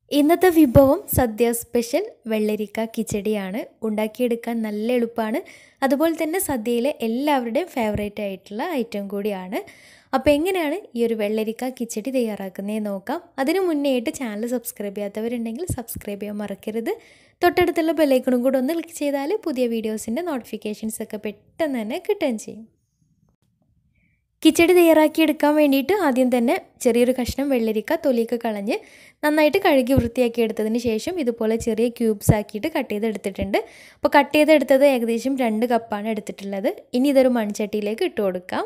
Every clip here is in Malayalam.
ഇന്നത്തെ വിഭവം സദ്യ സ്പെഷ്യൽ വെള്ളരിക്ക കിച്ചടിയാണ് ഉണ്ടാക്കിയെടുക്കാൻ നല്ല എളുപ്പമാണ് അതുപോലെ തന്നെ സദ്യയിലെ എല്ലാവരുടെയും ഫേവറേറ്റ് ആയിട്ടുള്ള ഐറ്റം കൂടിയാണ് അപ്പോൾ എങ്ങനെയാണ് ഈ ഒരു വെള്ളരിക്ക കിച്ചടി തയ്യാറാക്കുന്നതെന്ന് നോക്കാം അതിനു മുന്നേ ആയിട്ട് ചാനൽ സബ്സ്ക്രൈബ് ചെയ്യാത്തവരുണ്ടെങ്കിൽ സബ്സ്ക്രൈബ് ചെയ്യാൻ മറക്കരുത് തൊട്ടടുത്തുള്ള ബെല്ലൈക്കണും കൂടെ ഒന്ന് ക്ലിക്ക് ചെയ്താൽ പുതിയ വീഡിയോസിൻ്റെ നോട്ടിഫിക്കേഷൻസ് ഒക്കെ പെട്ടെന്ന് തന്നെ കിട്ടുകയും ചെയ്യും കിച്ചടി തയ്യാറാക്കിയെടുക്കാൻ വേണ്ടിയിട്ട് ആദ്യം തന്നെ ചെറിയൊരു കഷ്ണം വെള്ളരിക്ക തൊലിയൊക്കെ കളഞ്ഞ് നന്നായിട്ട് കഴുകി വൃത്തിയാക്കി എടുത്തതിന് ശേഷം ഇതുപോലെ ചെറിയ ക്യൂബ്സ് ആക്കിയിട്ട് കട്ട് ചെയ്തെടുത്തിട്ടുണ്ട് അപ്പോൾ കട്ട് ചെയ്തെടുത്തത് ഏകദേശം രണ്ട് കപ്പാണ് എടുത്തിട്ടുള്ളത് ഇനി ഇതൊരു മൺചട്ടിയിലേക്ക് ഇട്ട് കൊടുക്കാം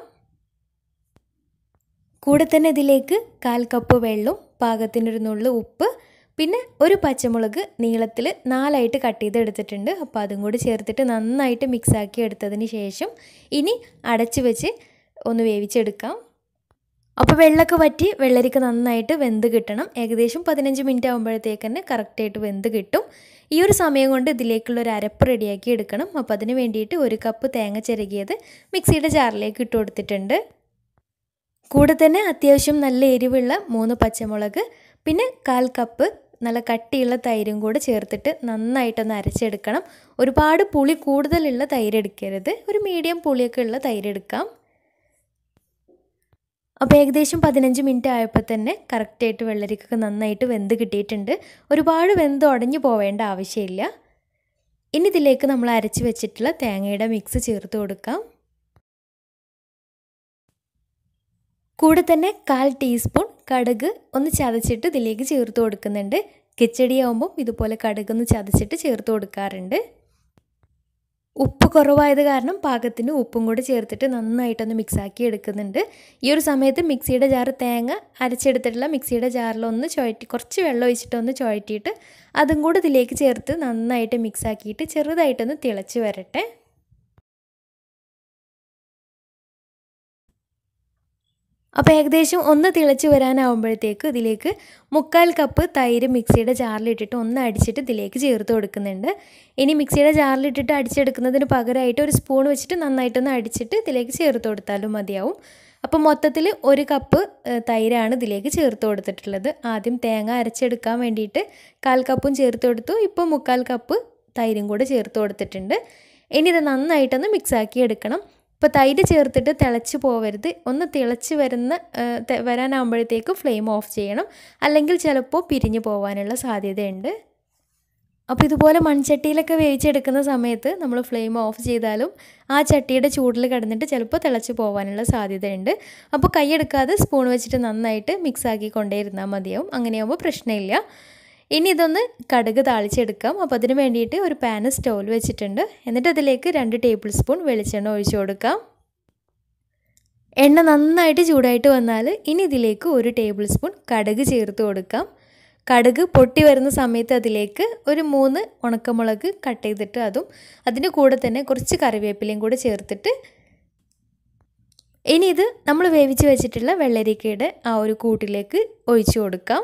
കൂടെ തന്നെ ഇതിലേക്ക് കാൽ കപ്പ് വെള്ളവും പാകത്തിനൊരു നുള്ളു ഉപ്പ് പിന്നെ ഒരു പച്ചമുളക് നീളത്തിൽ നാലായിട്ട് കട്ട് ചെയ്തെടുത്തിട്ടുണ്ട് അപ്പോൾ അതും കൂടി ചേർത്തിട്ട് നന്നായിട്ട് മിക്സാക്കി എടുത്തതിന് ശേഷം ഇനി അടച്ച് വെച്ച് ഒന്ന് വേവിച്ചെടുക്കാം അപ്പോൾ വെള്ളമൊക്കെ വറ്റി വെള്ളരിക്ക നന്നായിട്ട് വെന്ത് കിട്ടണം ഏകദേശം പതിനഞ്ച് മിനിറ്റ് ആകുമ്പോഴത്തേക്ക് തന്നെ കറക്റ്റായിട്ട് വെന്ത് കിട്ടും ഈ ഒരു സമയം കൊണ്ട് ഇതിലേക്കുള്ള ഒരു അരപ്പ് റെഡിയാക്കി എടുക്കണം അപ്പോൾ അതിന് വേണ്ടിയിട്ട് ഒരു കപ്പ് തേങ്ങ ചിരകിയത് മിക്സിയുടെ ജാറിലേക്ക് ഇട്ട് കൊടുത്തിട്ടുണ്ട് കൂടെ തന്നെ അത്യാവശ്യം നല്ല എരിവുള്ള മൂന്ന് പച്ചമുളക് പിന്നെ കാൽ കപ്പ് നല്ല കട്ടിയുള്ള തൈരും കൂടെ ചേർത്തിട്ട് നന്നായിട്ടൊന്ന് അരച്ചെടുക്കണം ഒരുപാട് പുളി കൂടുതലുള്ള തൈര് എടുക്കരുത് ഒരു മീഡിയം പുളിയൊക്കെ ഉള്ള തൈര് എടുക്കാം അപ്പോൾ ഏകദേശം പതിനഞ്ച് മിനിറ്റ് ആയപ്പോൾ തന്നെ കറക്റ്റായിട്ട് വെള്ളരിക്കൊക്കെ നന്നായിട്ട് വെന്ത് കിട്ടിയിട്ടുണ്ട് ഒരുപാട് വെന്ത് ഉടഞ്ഞു പോവേണ്ട ആവശ്യമില്ല ഇനി ഇതിലേക്ക് നമ്മൾ അരച്ച് വെച്ചിട്ടുള്ള തേങ്ങയുടെ മിക്സ് ചേർത്ത് കൊടുക്കാം കൂടെ തന്നെ കാൽ ടീസ്പൂൺ കടുക് ഒന്ന് ചതച്ചിട്ട് ഇതിലേക്ക് ചേർത്ത് കൊടുക്കുന്നുണ്ട് കിച്ചടി ആകുമ്പം ഇതുപോലെ കടുക് ഒന്ന് ചതച്ചിട്ട് ചേർത്ത് കൊടുക്കാറുണ്ട് ഉപ്പ് കുറവായത് കാരണം പാകത്തിന് ഉപ്പും കൂടി ചേർത്തിട്ട് നന്നായിട്ടൊന്ന് മിക്സാക്കി എടുക്കുന്നുണ്ട് ഈ ഒരു സമയത്ത് മിക്സിയുടെ ജാറ് തേങ്ങ അരച്ചെടുത്തിട്ടുള്ള മിക്സിയുടെ ജാറിലൊന്ന് ചുഴറ്റി കുറച്ച് വെള്ളം ഒഴിച്ചിട്ടൊന്ന് ചുഴറ്റിയിട്ട് അതും കൂടി ഇതിലേക്ക് ചേർത്ത് നന്നായിട്ട് മിക്സാക്കിയിട്ട് ചെറുതായിട്ടൊന്ന് തിളച്ച് വരട്ടെ അപ്പോൾ ഏകദേശം ഒന്ന് തിളച്ച് വരാനാവുമ്പോഴത്തേക്ക് ഇതിലേക്ക് മുക്കാൽ കപ്പ് തൈര് മിക്സിയുടെ ജാറിലിട്ടിട്ട് ഒന്ന് അടിച്ചിട്ട് ഇതിലേക്ക് ചേർത്ത് കൊടുക്കുന്നുണ്ട് ഇനി മിക്സിയുടെ ജാറിലിട്ടിട്ട് അടിച്ചെടുക്കുന്നതിന് പകരമായിട്ട് ഒരു സ്പൂൺ വെച്ചിട്ട് നന്നായിട്ടൊന്ന് അടിച്ചിട്ട് ഇതിലേക്ക് ചേർത്ത് കൊടുത്താലും മതിയാവും അപ്പോൾ മൊത്തത്തിൽ ഒരു കപ്പ് തൈരാണ് ഇതിലേക്ക് ചേർത്ത് കൊടുത്തിട്ടുള്ളത് ആദ്യം തേങ്ങ അരച്ചെടുക്കാൻ വേണ്ടിയിട്ട് കാൽ കപ്പും ചേർത്ത് കൊടുത്തു ഇപ്പോൾ മുക്കാൽ കപ്പ് തൈരും കൂടെ ചേർത്ത് കൊടുത്തിട്ടുണ്ട് ഇനി ഇത് നന്നായിട്ടൊന്ന് മിക്സാക്കി എടുക്കണം ഇപ്പോൾ തൈര് ചേർത്തിട്ട് തിളച്ച് പോവരുത് ഒന്ന് തിളച്ച് വരുന്ന വരാനാകുമ്പോഴത്തേക്ക് ഫ്ലെയിം ഓഫ് ചെയ്യണം അല്ലെങ്കിൽ ചിലപ്പോൾ പിരിഞ്ഞു പോകാനുള്ള സാധ്യതയുണ്ട് അപ്പോൾ ഇതുപോലെ മൺചട്ടിയിലൊക്കെ വേവിച്ചെടുക്കുന്ന സമയത്ത് നമ്മൾ ഫ്ലെയിം ഓഫ് ചെയ്താലും ആ ചട്ടിയുടെ ചൂടിൽ കിടന്നിട്ട് ചിലപ്പോൾ തിളച്ച് പോകാനുള്ള സാധ്യതയുണ്ട് അപ്പോൾ കൈയെടുക്കാതെ സ്പൂൺ വെച്ചിട്ട് നന്നായിട്ട് മിക്സ് ആക്കി കൊണ്ടേയിരുന്നാൽ മതിയാവും അങ്ങനെയാകുമ്പോൾ പ്രശ്നമില്ല ഇനി ഇതൊന്ന് കടുക് താളിച്ചെടുക്കാം അപ്പോൾ അതിന് വേണ്ടിയിട്ട് ഒരു പാന് സ്റ്റൗവിൽ വെച്ചിട്ടുണ്ട് എന്നിട്ട് അതിലേക്ക് രണ്ട് ടേബിൾ സ്പൂൺ വെളിച്ചെണ്ണ ഒഴിച്ചു കൊടുക്കാം എണ്ണ നന്നായിട്ട് ചൂടായിട്ട് വന്നാൽ ഇനി ഇതിലേക്ക് ഒരു ടേബിൾ സ്പൂൺ കടുക് ചേർത്ത് കൊടുക്കാം കടുക് പൊട്ടി വരുന്ന സമയത്ത് അതിലേക്ക് ഒരു മൂന്ന് ഉണക്കമുളക് കട്ട് ചെയ്തിട്ട് അതും അതിന് കൂടെ തന്നെ കുറച്ച് കറിവേപ്പിലയും കൂടെ ചേർത്തിട്ട് ഇനി ഇത് നമ്മൾ വേവിച്ച് വെച്ചിട്ടുള്ള വെള്ളരിക്കയുടെ ആ ഒരു കൂട്ടിലേക്ക് ഒഴിച്ചു കൊടുക്കാം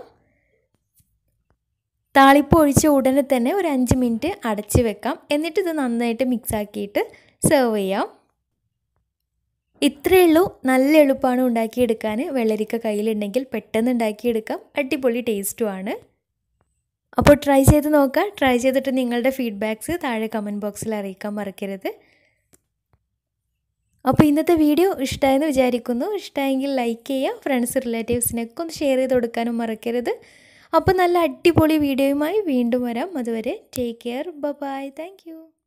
താളിപ്പ് ഒഴിച്ച ഉടനെ തന്നെ ഒരു അഞ്ച് മിനിറ്റ് അടച്ച് വെക്കാം എന്നിട്ട് ഇത് നന്നായിട്ട് മിക്സ് ആക്കിയിട്ട് സെർവ് ചെയ്യാം ഇത്രയേ ഉള്ളൂ നല്ല എളുപ്പമാണ് ഉണ്ടാക്കിയെടുക്കാൻ വെള്ളരിക്ക കയ്യിലുണ്ടെങ്കിൽ പെട്ടെന്ന് ഉണ്ടാക്കിയെടുക്കാം അടിപൊളി ടേസ്റ്റുമാണ് അപ്പോൾ ട്രൈ ചെയ്ത് നോക്കാം ട്രൈ ചെയ്തിട്ട് നിങ്ങളുടെ ഫീഡ്ബാക്ക്സ് താഴെ കമൻറ്റ് ബോക്സിൽ അറിയിക്കാൻ മറക്കരുത് അപ്പോൾ ഇന്നത്തെ വീഡിയോ ഇഷ്ടമായെന്ന് വിചാരിക്കുന്നു ഇഷ്ടമായെങ്കിൽ ലൈക്ക് ചെയ്യുക ഫ്രണ്ട്സ് റിലേറ്റീവ്സിനൊക്കെ ഒന്ന് ഷെയർ ചെയ്ത് കൊടുക്കാനും മറക്കരുത് അപ്പോൾ നല്ല അടിപൊളി വീഡിയോയുമായി വീണ്ടും വരാം അതുവരെ ടേക്ക് കെയർ ബൈ താങ്ക്